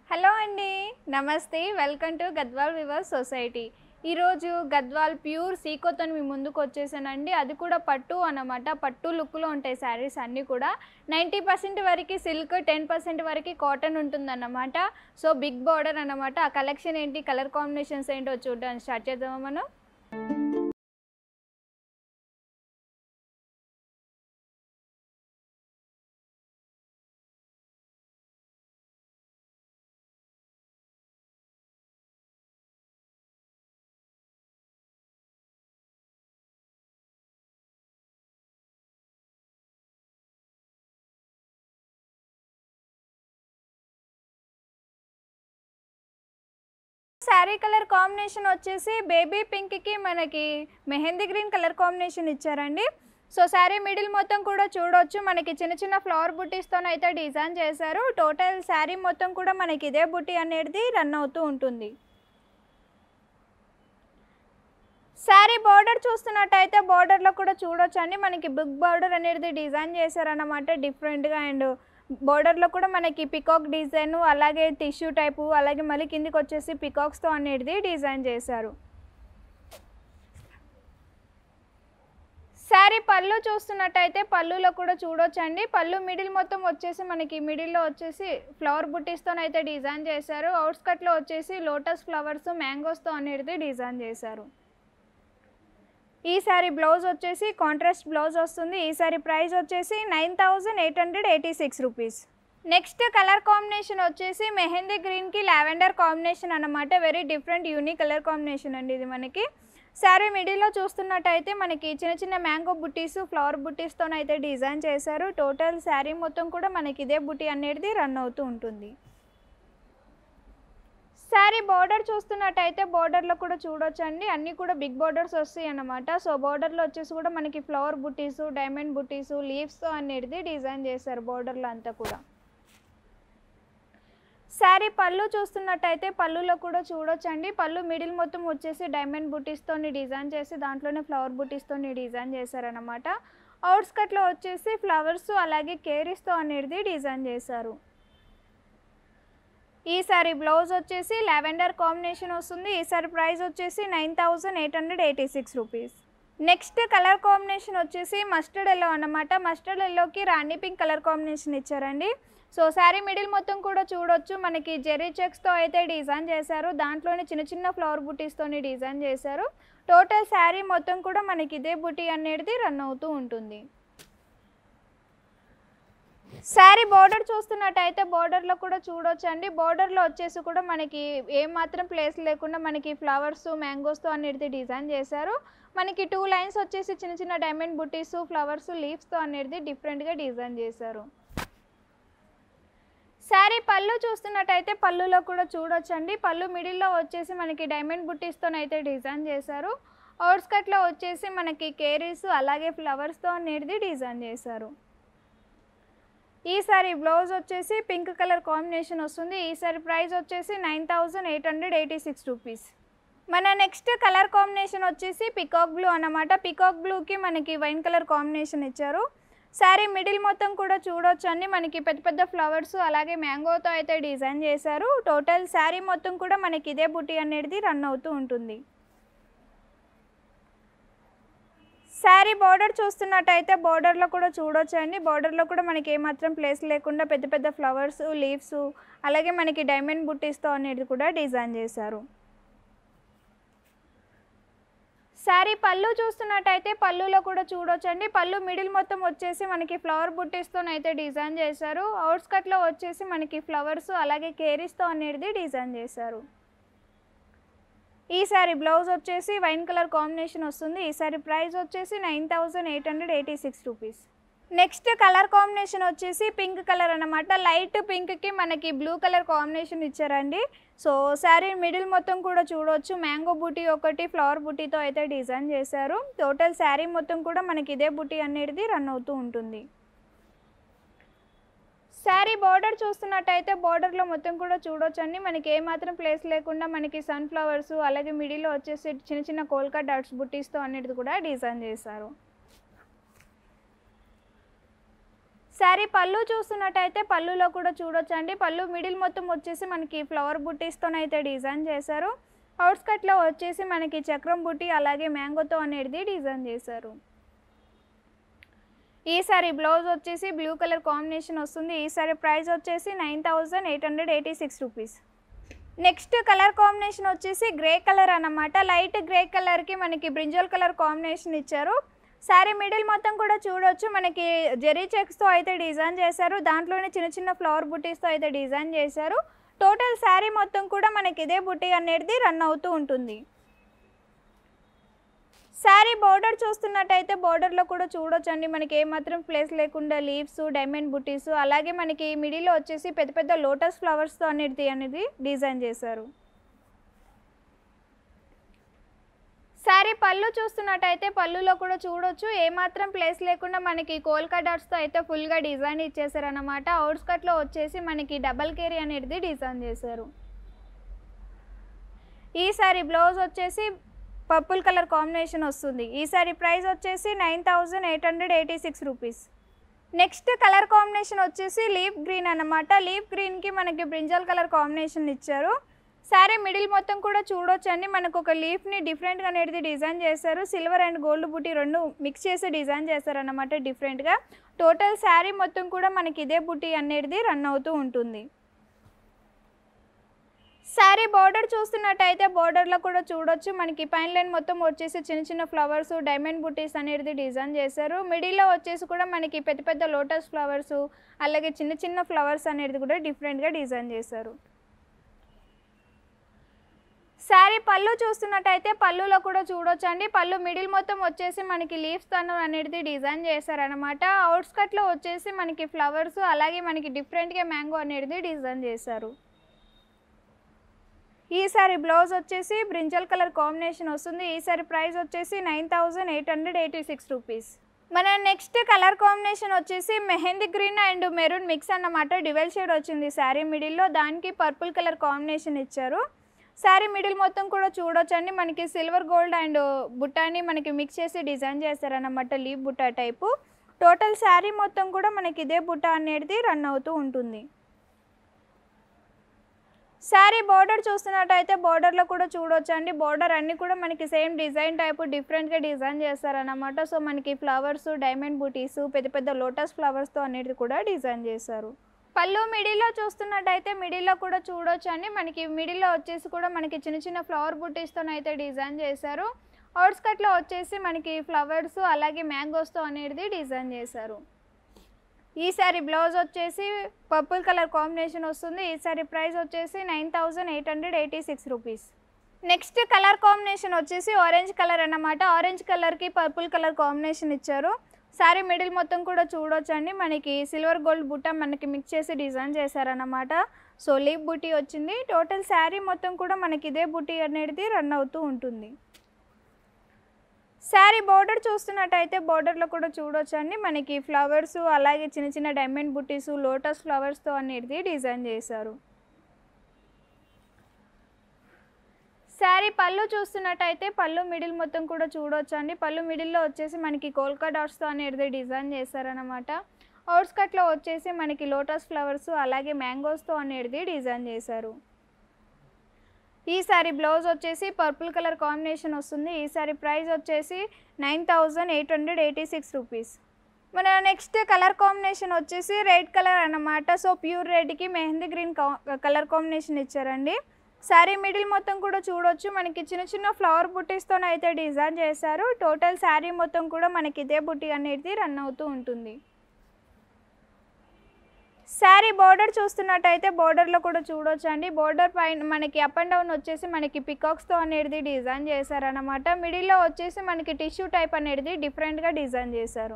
hello అండి నమస్తే welcome to Gadwal weavers society ఈరోజు గద్వాల్ ప్యూర్ సీకోతో మీ ముందుకు వచ్చేసానండి అది కూడా పట్టు అన్నమాట పట్టు లుక్లో ఉంటాయి శారీస్ అన్నీ కూడా నైంటీ పర్సెంట్ వరకు సిల్క్ టెన్ పర్సెంట్ వరకు కాటన్ ఉంటుందన్నమాట సో బిగ్ బార్డర్ అన్నమాట ఆ కలెక్షన్ ఏంటి కలర్ కాంబినేషన్స్ ఏంటో చూడడానికి స్టార్ట్ చేద్దామా మనం శారీ కలర్ కాంబినేషన్ వచ్చేసి బేబీ పింక్కి మనకి మెహందీ గ్రీన్ కలర్ కాంబినేషన్ ఇచ్చారండి సో శారీ మిడిల్ మొత్తం కూడా చూడొచ్చు మనకి చిన్న చిన్న ఫ్లవర్ బుట్టీస్తో అయితే డిజైన్ చేశారు టోటల్ శారీ మొత్తం కూడా మనకి ఇదే బుట్టి అనేది రన్ అవుతూ ఉంటుంది శారీ బార్డర్ చూస్తున్నట్టయితే బార్డర్లో కూడా చూడొచ్చండి మనకి బిగ్ బార్డర్ అనేది డిజైన్ చేశారన్నమాట డిఫరెంట్గా అండ్ బోర్డర్లో కూడా మనకి పికాక్ డిజైన్ అలాగే టిష్యూ టైపు అలాగే మళ్ళీ కిందికి వచ్చేసి పికాక్స్తో అనేది డిజైన్ చేశారు శారీ పళ్ళు చూస్తున్నట్టయితే పళ్ళులో కూడా చూడొచ్చండి పళ్ళు మిడిల్ మొత్తం వచ్చేసి మనకి మిడిల్లో వచ్చేసి ఫ్లవర్ బుట్టీస్తో అయితే డిజైన్ చేశారు అవుట్స్కట్లో వచ్చేసి లోటస్ ఫ్లవర్స్ మ్యాంగోస్తో అనేది డిజైన్ చేశారు ఈ సారీ బ్లౌజ్ వచ్చేసి కాంట్రాస్ట్ బ్లౌజ్ వస్తుంది ఈ సారీ ప్రైస్ వచ్చేసి nine thousand eight hundred eighty six rupees next colour combination వచ్చేసి మెహందీ గ్రీన్కి లావెండర్ కాంబినేషన్ అన్నమాట very different unique colour combination అండి ఇది మనకి శారీ మిడిల్లో చూస్తున్నట్టయితే మనకి చిన్న చిన్న మ్యాంగో బుట్టీస్ ఫ్లవర్ బుట్టీస్తోనైతే డిజైన్ చేశారు టోటల్ శారీ మొత్తం కూడా మనకి ఇదే బుట్టి అనేది రన్ అవుతూ ఉంటుంది శారీ బార్డర్ చూస్తున్నట్టయితే బార్డర్లో కూడా చూడొచ్చండి అన్నీ కూడా బిగ్ బార్డర్స్ వస్తాయి అన్నమాట సో బార్డర్లో వచ్చేసి కూడా మనకి ఫ్లవర్ బుట్టీసు డైమండ్ బుట్టీసు లీవ్స్తో అనేది డిజైన్ చేశారు బార్డర్లో అంతా కూడా శారీ పళ్ళు చూస్తున్నట్టయితే పళ్ళులో కూడా చూడొచ్చండి పళ్ళు మిడిల్ మొత్తం వచ్చేసి డైమండ్ బుట్టీస్తోని డిజైన్ చేసి దాంట్లోనే ఫ్లవర్ బుట్టీస్తోని డిజైన్ చేశారనమాట అవుట్స్కట్లో వచ్చేసి ఫ్లవర్స్ అలాగే కేరీస్తో అనేది డిజైన్ చేశారు ఈ సారీ బ్లౌజ్ వచ్చేసి లావెండర్ కాంబినేషన్ వస్తుంది ఈ సారీ ప్రైస్ వచ్చేసి nine thousand eight hundred eighty six rupees next colour combination వచ్చేసి మస్టర్డ్ ఎల్లో అన్నమాట మస్టర్డ్ ఎల్లోకి రాణి పింక్ కలర్ కాంబినేషన్ ఇచ్చారండి సో శారీ మిడిల్ మొత్తం కూడా చూడొచ్చు మనకి జెర్రీ చెక్స్తో అయితే డిజైన్ చేశారు దాంట్లోనే చిన్న చిన్న ఫ్లవర్ బుటీస్తోని డిజైన్ చేశారు టోటల్ శారీ మొత్తం కూడా మనకి ఇదే బుటీ అనేది రన్ అవుతూ ఉంటుంది శారీ బార్డర్ చూస్తున్నట్టయితే బార్డర్లో కూడా చూడొచ్చండి బార్డర్లో వచ్చేసి కూడా మనకి ఏమాత్రం ప్లేస్ లేకుండా మనకి ఫ్లవర్స్ మ్యాంగోస్తో అనేది డిజైన్ చేశారు మనకి టూ లైన్స్ వచ్చేసి చిన్న చిన్న డైమండ్ బుటీస్ ఫ్లవర్స్ లీవ్స్తో అనేది డిఫరెంట్గా డిజైన్ చేశారు శారీ పళ్ళు చూస్తున్నట్టయితే పళ్ళులో కూడా చూడొచ్చండి పళ్ళు మిడిల్లో వచ్చేసి మనకి డైమండ్ బుట్టీస్తోనైతే డిజైన్ చేశారు అవుట్స్కట్లో వచ్చేసి మనకి కేరీస్ అలాగే ఫ్లవర్స్తో అనేది డిజైన్ చేశారు ఈ సారీ బ్లౌజ్ వచ్చేసి పింక్ కలర్ కాంబినేషన్ వస్తుంది ఈ సారీ ప్రైస్ వచ్చేసి nine thousand eight hundred eighty six rupees మన నెక్స్ట్ కలర్ కాంబినేషన్ వచ్చేసి పికాక్ బ్లూ అన్నమాట పికాక్ బ్లూకి మనకి వైన్ కలర్ కాంబినేషన్ ఇచ్చారు శారీ మిడిల్ మొత్తం కూడా చూడొచ్చండి మనకి పెద్ద పెద్ద ఫ్లవర్స్ అలాగే మ్యాంగోతో అయితే డిజైన్ చేశారు టోటల్ శారీ మొత్తం కూడా మనకి ఇదే బుట్టి అనేది రన్ అవుతూ ఉంటుంది శారీ బార్డర్ చూస్తున్నట్టయితే బార్డర్లో కూడా చూడొచ్చండి బార్డర్లో కూడా మనకి ఏమాత్రం ప్లేస్ లేకుండా పెద్ద పెద్ద ఫ్లవర్స్ లీవ్స్ అలాగే మనకి డైమండ్ బుట్టీస్తో అనేది కూడా డిజైన్ చేశారు శారీ పళ్ళు చూస్తున్నట్టయితే పళ్ళులో కూడా చూడొచ్చండి పళ్ళు మిడిల్ మొత్తం వచ్చేసి మనకి ఫ్లవర్ బుట్టీస్తోనైతే డిజైన్ చేశారు అవుట్స్కట్లో వచ్చేసి మనకి ఫ్లవర్స్ అలాగే కేరీస్తో అనేది డిజైన్ చేశారు ఈ సారీ బ్లౌజ్ వచ్చేసి వైన్ కలర్ కాంబినేషన్ వస్తుంది ఈ సారీ ప్రైస్ వచ్చేసి nine thousand eight hundred eighty six rupees next colour combination వచ్చేసి పింక్ కలర్ అనమాట లైట్ పింక్కి మనకి బ్లూ కలర్ కాంబినేషన్ ఇచ్చారండి సో శారీ మిడిల్ మొత్తం కూడా చూడవచ్చు మ్యాంగో బూటీ ఒకటి ఫ్లవర్ బూటీతో అయితే డిజైన్ చేశారు టోటల్ శారీ మొత్తం కూడా మనకి ఇదే బూటీ అనేది రన్ అవుతూ ఉంటుంది శారీ బార్డర్ చూస్తున్నట్టయితే బార్డర్లో మొత్తం కూడా చూడొచ్చండి మనకి ఏమాత్రం ప్లేస్ లేకుండా మనకి సన్ఫ్లవర్స్ అలాగే మిడిల్లో వచ్చేసి చిన్న చిన్న కోల్కా డాట్స్ బుట్టీస్తో అనేది కూడా డిజైన్ చేశారు శారీ పళ్ళు చూస్తున్నట్టయితే పళ్ళులో కూడా చూడొచ్చండి పళ్ళు మిడిల్ మొత్తం వచ్చేసి మనకి ఫ్లవర్ బుట్టీస్తోనైతే డిజైన్ చేశారు అవుట్స్కట్లో వచ్చేసి మనకి చక్రం బుట్టి అలాగే మ్యాంగోతో అనేది డిజైన్ చేశారు ఈ సారీ బ్లౌజ్ వచ్చేసి బ్లూ కలర్ కాంబినేషన్ వస్తుంది ఈ సారీ ప్రైస్ వచ్చేసి nine thousand eight hundred eighty six rupees next colour combination వచ్చేసి గ్రే కలర్ అన్నమాట లైట్ గ్రే కలర్కి మనకి బ్రింజల్ కలర్ కాంబినేషన్ ఇచ్చారు శారీ మిడిల్ మొత్తం కూడా చూడొచ్చు మనకి జెరీ చెక్స్తో అయితే డిజైన్ చేశారు దాంట్లోనే చిన్న చిన్న ఫ్లవర్ బుటీస్తో అయితే డిజైన్ చేశారు టోటల్ శారీ మొత్తం కూడా మనకి ఇదే బుటీ అనేది రన్ అవుతూ ఉంటుంది శారీ బోర్డర్ చూస్తున్నట్టయితే బోర్డర్లో కూడా చూడొచ్చండి మనకి ఏమాత్రం ప్లేస్ లేకుండా లీవ్స్ డైమండ్ బుటీస్ అలాగే మనకి మిడిల్లో వచ్చేసి పెద్ద పెద్ద లోటస్ ఫ్లవర్స్తో అనేది అనేది డిజైన్ చేశారు శారీ పళ్ళు చూస్తున్నట్టయితే పళ్ళులో కూడా చూడొచ్చు ఏమాత్రం ప్లేస్ లేకుండా మనకి కోల్కా డాట్స్తో అయితే ఫుల్గా డిజైన్ ఇచ్చేసారనమాట అవుట్స్కట్లో వచ్చేసి మనకి డబల్ కేరీ అనేది డిజైన్ చేశారు ఈ సారీ బ్లౌజ్ వచ్చేసి పర్పుల్ కలర్ కాంబినేషన్ వస్తుంది ఈ సారీ ప్రైస్ వచ్చేసి nine thousand eight hundred eighty six rupees next colour combination వచ్చేసి లీఫ్ గ్రీన్ అన్నమాట లీఫ్ గ్రీన్కి మనకి బ్రింజల్ కలర్ కాంబినేషన్ ఇచ్చారు శారీ మిడిల్ మొత్తం కూడా చూడొచ్చండి మనకు ఒక లీఫ్ని డిఫరెంట్గా అనేది డిజైన్ చేశారు సిల్వర్ అండ్ గోల్డ్ బుట్టి రెండు మిక్స్ చేసి డిజైన్ చేశారన్నమాట డిఫరెంట్గా టోటల్ శారీ మొత్తం కూడా మనకి ఇదే బుట్టి అనేది రన్ అవుతూ ఉంటుంది శారీ బార్డర్ చూస్తున్నట్టయితే బార్డర్లో కూడా చూడొచ్చు మనకి పైన లైన్ మొత్తం వచ్చేసి చిన్న చిన్న ఫ్లవర్స్ డైమండ్ బుటీస్ అనేది డిజైన్ చేశారు మిడిల్లో వచ్చేసి కూడా మనకి పెద్ద పెద్ద లోటస్ ఫ్లవర్స్ అలాగే చిన్న చిన్న ఫ్లవర్స్ అనేది కూడా డిఫరెంట్గా డిజైన్ చేశారు శారీ పళ్ళు చూస్తున్నట్టయితే పళ్ళులో కూడా చూడొచ్చండి పళ్ళు మిడిల్ మొత్తం వచ్చేసి మనకి లీవ్స్ తను అనేది డిజైన్ చేశారనమాట అవుట్స్కట్లో వచ్చేసి మనకి ఫ్లవర్స్ అలాగే మనకి డిఫరెంట్గా మ్యాంగో అనేది డిజైన్ చేశారు ఈ సారీ బ్లౌజ్ వచ్చేసి బ్రింజల్ కలర్ కాంబినేషన్ వస్తుంది ఈ సారీ ప్రైస్ వచ్చేసి nine thousand eight hundred eighty six rupees మన నెక్స్ట్ కలర్ కాంబినేషన్ వచ్చేసి mehndi green and maroon mix అన్నమాట డివెల్ షేడ్ వచ్చింది శారీ మిడిల్లో దానికి పర్పుల్ కలర్ కాంబినేషన్ ఇచ్చారు శారీ మిడిల్ మొత్తం కూడా చూడొచ్చండి మనకి సిల్వర్ గోల్డ్ అండ్ బుట్టాని మనకి మిక్స్ చేసి డిజైన్ చేస్తారన్నమాట లీవ్ బుట్ట టైపు టోటల్ శారీ మొత్తం కూడా మనకి ఇదే బుట్ట అనేది రన్ అవుతూ ఉంటుంది శారీ బార్డర్ చూస్తున్నట్టయితే బార్డర్లో కూడా చూడొచ్చండి బార్డర్ అన్నీ కూడా మనకి సేమ్ డిజైన్ టైపు డిఫరెంట్గా డిజైన్ చేస్తారన్నమాట సో మనకి ఫ్లవర్స్ డైమండ్ బూటీస్ పెద్ద పెద్ద లోటస్ ఫ్లవర్స్తో అనేది కూడా డిజైన్ చేశారు పళ్ళు మిడిల్లో చూస్తున్నట్టయితే మిడిల్లో కూడా చూడొచ్చండి మనకి మిడిల్లో వచ్చేసి కూడా మనకి చిన్న చిన్న ఫ్లవర్ బుటీస్తో అయితే డిజైన్ చేశారు అవుట్స్కట్లో వచ్చేసి మనకి ఫ్లవర్స్ అలాగే మ్యాంగోస్తో అనేది డిజైన్ చేశారు ఈ సారీ బ్లౌజ్ వచ్చేసి పర్పుల్ కలర్ కాంబినేషన్ వస్తుంది ఈ సారీ ప్రైస్ వచ్చేసి nine thousand eight hundred eighty six rupees next colour combination వచ్చేసి ఆరెంజ్ కలర్ అన్నమాట ఆరెంజ్ కలర్కి పర్పుల్ కలర్ కాంబినేషన్ ఇచ్చారు శారీ మిడిల్ మొత్తం కూడా చూడొచ్చండి మనకి సిల్వర్ గోల్డ్ బుట్ట మనకి మిక్స్ చేసి డిజైన్ చేశారన్నమాట సో లీప్ బుటీ వచ్చింది టోటల్ శారీ మొత్తం కూడా మనకి ఇదే బుటీ అనేది రన్ అవుతూ ఉంటుంది శారీ బోర్డర్ చూస్తున్నట్టయితే బోర్డర్లో కూడా చూడొచ్చండి మనకి ఫ్లవర్స్ అలాగే చిన్న చిన్న డైమండ్ బుట్టీస్ లోటస్ ఫ్లవర్స్తో అనేది డిజైన్ చేశారు శారీ పళ్ళు చూస్తున్నట్టయితే పళ్ళు మిడిల్ మొత్తం కూడా చూడొచ్చండి పళ్ళు మిడిల్లో వచ్చేసి మనకి కోల్కా డాట్స్తో అనేది డిజైన్ చేశారనమాట అవుట్స్కట్లో వచ్చేసి మనకి లోటస్ ఫ్లవర్స్ అలాగే మ్యాంగోస్తో అనేది డిజైన్ చేశారు ఈ సారీ బ్లౌజ్ వచ్చేసి పర్పుల్ కలర్ కాంబినేషన్ వస్తుంది ఈ సారీ ప్రైస్ వచ్చేసి nine thousand eight hundred eighty six rupees మన నెక్స్ట్ కలర్ కాంబినేషన్ వచ్చేసి రెడ్ కలర్ అన్నమాట సో ప్యూర్ రెడ్కి మెహందీ గ్రీన్ కలర్ కాంబినేషన్ ఇచ్చారండి శారీ మిడిల్ మొత్తం కూడా చూడొచ్చు మనకి చిన్న చిన్న ఫ్లవర్ బుట్టీస్తో అయితే డిజైన్ చేశారు టోటల్ శారీ మొత్తం కూడా మనకి ఇదే బుట్టి అనేది రన్ అవుతూ ఉంటుంది శారీ బార్డర్ చూస్తున్నట్టయితే బార్డర్లో కూడా చూడొచ్చండి బార్డర్ పైన మనకి అప్ అండ్ డౌన్ వచ్చేసి మనకి పికాక్స్తో అనేది డిజైన్ చేశారనమాట మిడిల్లో వచ్చేసి మనకి టిష్యూ టైప్ అనేది డిఫరెంట్గా డిజైన్ చేశారు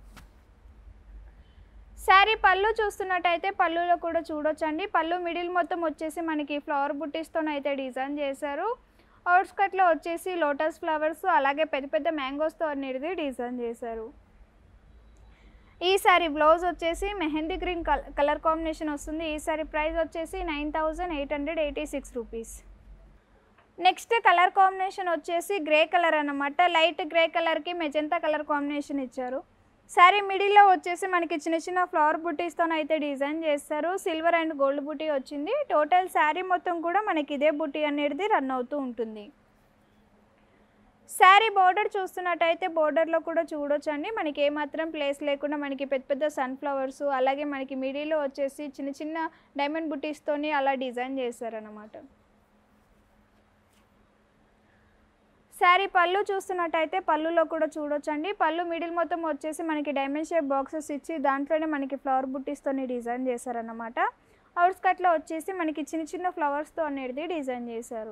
శారీ పళ్ళు చూస్తున్నట్టయితే పళ్ళులో కూడా చూడొచ్చండి పళ్ళు మిడిల్ మొత్తం వచ్చేసి మనకి ఫ్లవర్ బుట్టీస్తో అయితే డిజైన్ చేశారు అవుట్స్కట్లో వచ్చేసి లోటస్ ఫ్లవర్స్ అలాగే పెద్ద పెద్ద మ్యాంగోస్తో అనేది డిజైన్ చేశారు ఈ సారీ బ్లౌజ్ వచ్చేసి మెహందీ గ్రీన్ కలర్ కాంబినేషన్ వస్తుంది ఈ సారీ ప్రైస్ వచ్చేసి nine thousand eight hundred eighty six rupees next colour combination వచ్చేసి గ్రే కలర్ అన్నమాట లైట్ గ్రే కలర్కి మెజంతా కలర్ కాంబినేషన్ ఇచ్చారు శారీ మిడిల్లో వచ్చేసి మనకి చిన్న చిన్న ఫ్లవర్ బుటీస్తో అయితే డిజైన్ చేస్తారు సిల్వర్ అండ్ గోల్డ్ బుటీ వచ్చింది టోటల్ శారీ మొత్తం కూడా మనకి ఇదే బుటీ అనేది రన్ అవుతూ ఉంటుంది శారీ బోర్డర్ చూస్తున్నట్టయితే బోర్డర్లో కూడా చూడొచ్చండి మనకి ఏమాత్రం ప్లేస్ లేకుండా మనకి పెద్ద పెద్ద సన్ఫ్లవర్స్ అలాగే మనకి మిడిల్లో వచ్చేసి చిన్న చిన్న డైమండ్ బుటీస్తోని అలా డిజైన్ చేశారనమాట శారీ పళ్ళు చూస్తున్నట్టయితే పళ్ళులో కూడా చూడొచ్చండి పళ్ళు మిడిల్ మొత్తం వచ్చేసి మనకి డైమండ్ షేప్ బాక్సెస్ ఇచ్చి దాంట్లోనే మనకి ఫ్లవర్ బుట్టీస్తోని డిజైన్ చేశారనమాట అవుట్స్ కట్లో వచ్చేసి మనకి చిన్న చిన్న ఫ్లవర్స్తో అనేది డిజైన్ చేశారు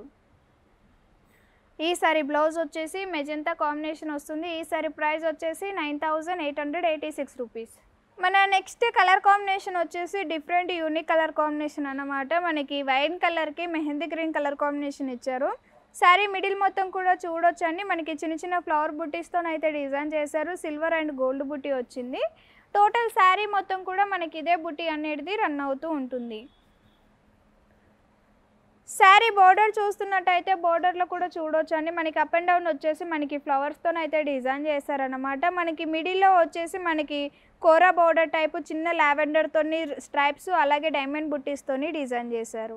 ఈ సారీ బ్లౌజ్ వచ్చేసి మెజంతా కాంబినేషన్ వస్తుంది ఈ సారీ ప్రైస్ వచ్చేసి nine thousand eight hundred eighty six rupees మన నెక్స్ట్ కలర్ కాంబినేషన్ వచ్చేసి డిఫరెంట్ యూనిక్ కలర్ కాంబినేషన్ అన్నమాట మనకి వైన్ కలర్కి మెహందీ గ్రీన్ కలర్ కాంబినేషన్ ఇచ్చారు శారీ మిడిల్ మొత్తం కూడా చూడొచ్చండి మనకి చిన్న చిన్న ఫ్లవర్ బుట్టీస్తో అయితే డిజైన్ చేశారు సిల్వర్ అండ్ గోల్డ్ బుట్టి వచ్చింది టోటల్ శారీ మొత్తం కూడా మనకి ఇదే బుట్టి అనేది రన్ అవుతూ ఉంటుంది శారీ బోర్డర్ చూస్తున్నట్టయితే బోర్డర్లో కూడా చూడొచ్చు అండి మనకి అప్ అండ్ డౌన్ వచ్చేసి మనకి ఫ్లవర్స్తో అయితే డిజైన్ చేశారనమాట మనకి మిడిల్లో వచ్చేసి మనకి కోరా బోర్డర్ టైపు చిన్న లావెండర్తోని స్ట్రైప్స్ అలాగే డైమండ్ బుట్టీస్తోని డిజైన్ చేశారు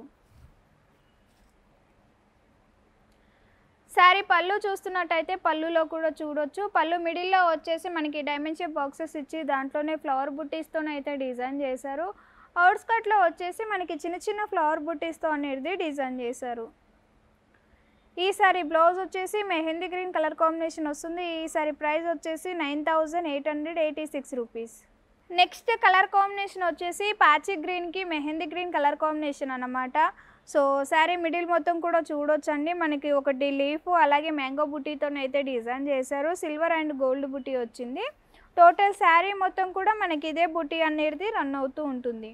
శారీ పళ్ళు చూస్తున్నట్టయితే పళ్ళులో కూడా చూడొచ్చు పళ్ళు మిడిల్లో వచ్చేసి మనకి డైమండ్ షేప్ బాక్సెస్ ఇచ్చి దాంట్లోనే ఫ్లవర్ బుట్టీస్తోనే అయితే డిజైన్ చేశారు అవుట్స్కట్లో వచ్చేసి మనకి చిన్న చిన్న ఫ్లవర్ బుట్టీస్తో అనేది డిజైన్ చేశారు ఈ సారీ బ్లౌజ్ వచ్చేసి మెహందీ గ్రీన్ కలర్ కాంబినేషన్ వస్తుంది ఈ సారీ ప్రైస్ వచ్చేసి nine thousand eight hundred eighty six rupees next colour combination వచ్చేసి పాచి గ్రీన్కి మెహందీ గ్రీన్ కలర్ కాంబినేషన్ అన్నమాట సో శారీ మిడిల్ మొత్తం కూడా చూడొచ్చండి మనకి ఒకటి లీఫ్ అలాగే మ్యాంగో బుటీతో అయితే డిజైన్ చేశారు సిల్వర్ అండ్ గోల్డ్ బుటీ వచ్చింది టోటల్ శారీ మొత్తం కూడా మనకి ఇదే బుటీ అనేది రన్ అవుతూ ఉంటుంది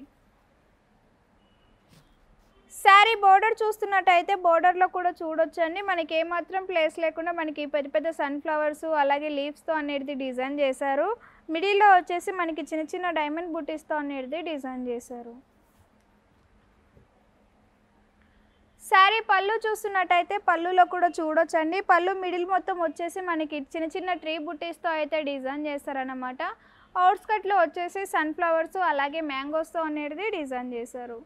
శారీ బోర్డర్ చూస్తున్నట్టయితే బోర్డర్లో కూడా చూడొచ్చండి మనకి ఏమాత్రం ప్లేస్ లేకుండా మనకి పెద్ద పెద్ద సన్ఫ్లవర్స్ అలాగే లీవ్స్తో అనేది డిజైన్ చేశారు మిడిల్లో వచ్చేసి మనకి చిన్న చిన్న డైమండ్ బుటీస్తో అనేది డిజైన్ చేశారు శారీ పళ్ళు చూస్తున్నట్టయితే పళ్ళులో కూడా చూడొచ్చండి పళ్ళు మిడిల్ మొత్తం వచ్చేసి మనకి చిన్న చిన్న ట్రీ బుటీస్తో అయితే డిజైన్ చేస్తారనమాట అవుట్స్కట్లో వచ్చేసి సన్ఫ్లవర్స్ అలాగే మ్యాంగోస్తో అనేది డిజైన్ చేశారు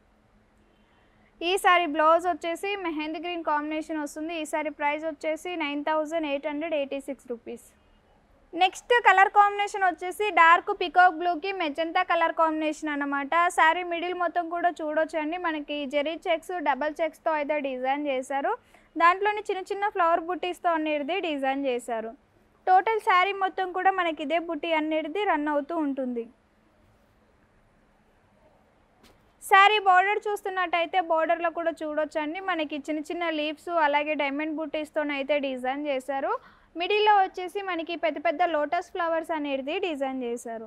ఈ సారీ బ్లౌజ్ వచ్చేసి మెహందీ గ్రీన్ కాంబినేషన్ వస్తుంది ఈ సారీ ప్రైస్ వచ్చేసి nine thousand eight hundred eighty six rupees next colour combination వచ్చేసి డార్క్ పికాక్ బ్లూకి మెజంతా కలర్ కాంబినేషన్ అనమాట శారీ మిడిల్ మొత్తం కూడా చూడొచ్చండి మనకి జెరీ చెక్స్ డబల్ చెక్స్తో అయితే డిజైన్ చేశారు దాంట్లోని చిన్న చిన్న ఫ్లవర్ బుట్టీస్తో అనేది డిజైన్ చేశారు టోటల్ శారీ మొత్తం కూడా మనకి ఇదే బుట్టి అనేది రన్ అవుతూ ఉంటుంది శారీ బార్డర్ చూస్తున్నట్టయితే బార్డర్లో కూడా చూడొచ్చండి మనకి చిన్న చిన్న లీవ్స్ అలాగే డైమండ్ బుటీస్తో అయితే డిజైన్ చేశారు మిడిల్లో వచ్చేసి మనకి పెద్ద పెద్ద లోటస్ ఫ్లవర్స్ అనేది డిజైన్ చేశారు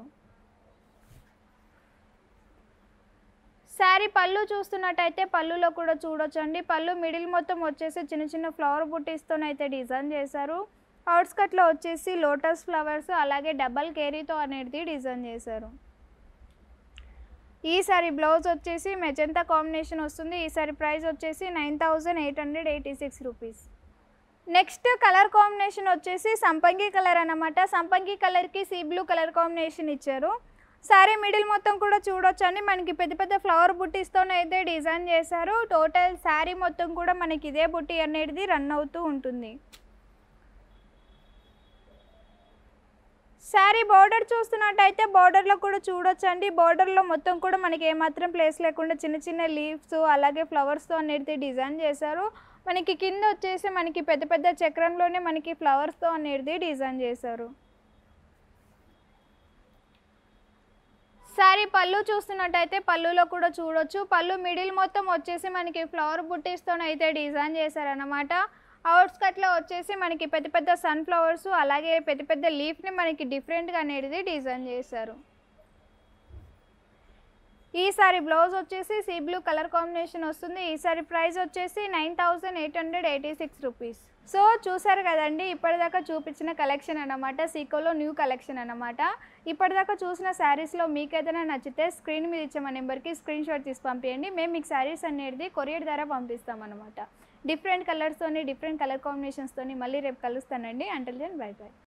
శారీ పళ్ళు చూస్తున్నట్టయితే పళ్ళులో కూడా చూడొచ్చండి పళ్ళు మిడిల్ మొత్తం వచ్చేసి చిన్న చిన్న ఫ్లవర్ బుటీస్తో అయితే డిజైన్ చేశారు అవుట్స్కట్లో వచ్చేసి లోటస్ ఫ్లవర్స్ అలాగే డబల్ కేరీతో అనేది డిజైన్ చేశారు ఈ సారీ బ్లౌజ్ వచ్చేసి మెజంతా కాంబినేషన్ వస్తుంది ఈ సారీ ప్రైస్ వచ్చేసి nine thousand eight hundred eighty six rupees next colour combination వచ్చేసి సంపంగి కలర్ అన్నమాట సంపంగి కలర్కి సీ బ్లూ కలర్ కాంబినేషన్ ఇచ్చారు సారీ మిడిల్ మొత్తం కూడా చూడొచ్చండి మనకి పెద్ద పెద్ద ఫ్లవర్ బుట్టీస్తోనే అయితే డిజైన్ చేశారు టోటల్ శారీ మొత్తం కూడా మనకి ఇదే బుట్టి అనేది రన్ అవుతూ ఉంటుంది శారీ బార్డర్ చూస్తున్నట్టయితే బార్డర్లో కూడా చూడొచ్చండి బార్డర్లో మొత్తం కూడా మనకి ఏమాత్రం ప్లేస్ లేకుండా చిన్న చిన్న లీవ్స్ అలాగే ఫ్లవర్స్తో అనేది డిజైన్ చేశారు మనకి కింద వచ్చేసి మనకి పెద్ద పెద్ద చక్రంలోనే మనకి ఫ్లవర్స్తో అనేది డిజైన్ చేశారు శారీ పళ్ళు చూస్తున్నట్టయితే పళ్ళులో కూడా చూడొచ్చు పళ్ళు మిడిల్ మొత్తం వచ్చేసి మనకి ఫ్లవర్ బుట్టీస్తో అయితే డిజైన్ చేశారనమాట అవుట్స్కట్లో వచ్చేసి మనకి పెద్ద పెద్ద సన్ఫ్లవర్స్ అలాగే పెద్ద పెద్ద లీఫ్ని మనకి డిఫరెంట్గా అనేది డిజైన్ చేశారు ఈ సారీ బ్లౌజ్ వచ్చేసి సీ బ్లూ కలర్ కాంబినేషన్ వస్తుంది ఈ సారీ ప్రైస్ వచ్చేసి nine thousand eight hundred eighty six rupees so చూసారు కదండి ఇప్పటిదాకా చూపించిన కలెక్షన్ అన్నమాట సీకోలో న్యూ కలెక్షన్ అన్నమాట ఇప్పటిదాకా చూసిన శారీస్లో మీకు ఏదైనా నచ్చితే స్క్రీన్ మీద ఇచ్చే మా నెంబర్కి స్క్రీన్ షాట్ తీసి పంపించండి మేము మీకు శారీస్ అనేది కొరియర్ ద్వారా పంపిస్తాం అనమాట డిఫరెంట్ కలర్స్తోని డిఫరెంట్ కలర్ కాంబినేషన్స్తోని మళ్ళీ రేపు కలుస్తానండి అంటల్ దెన్ బై బై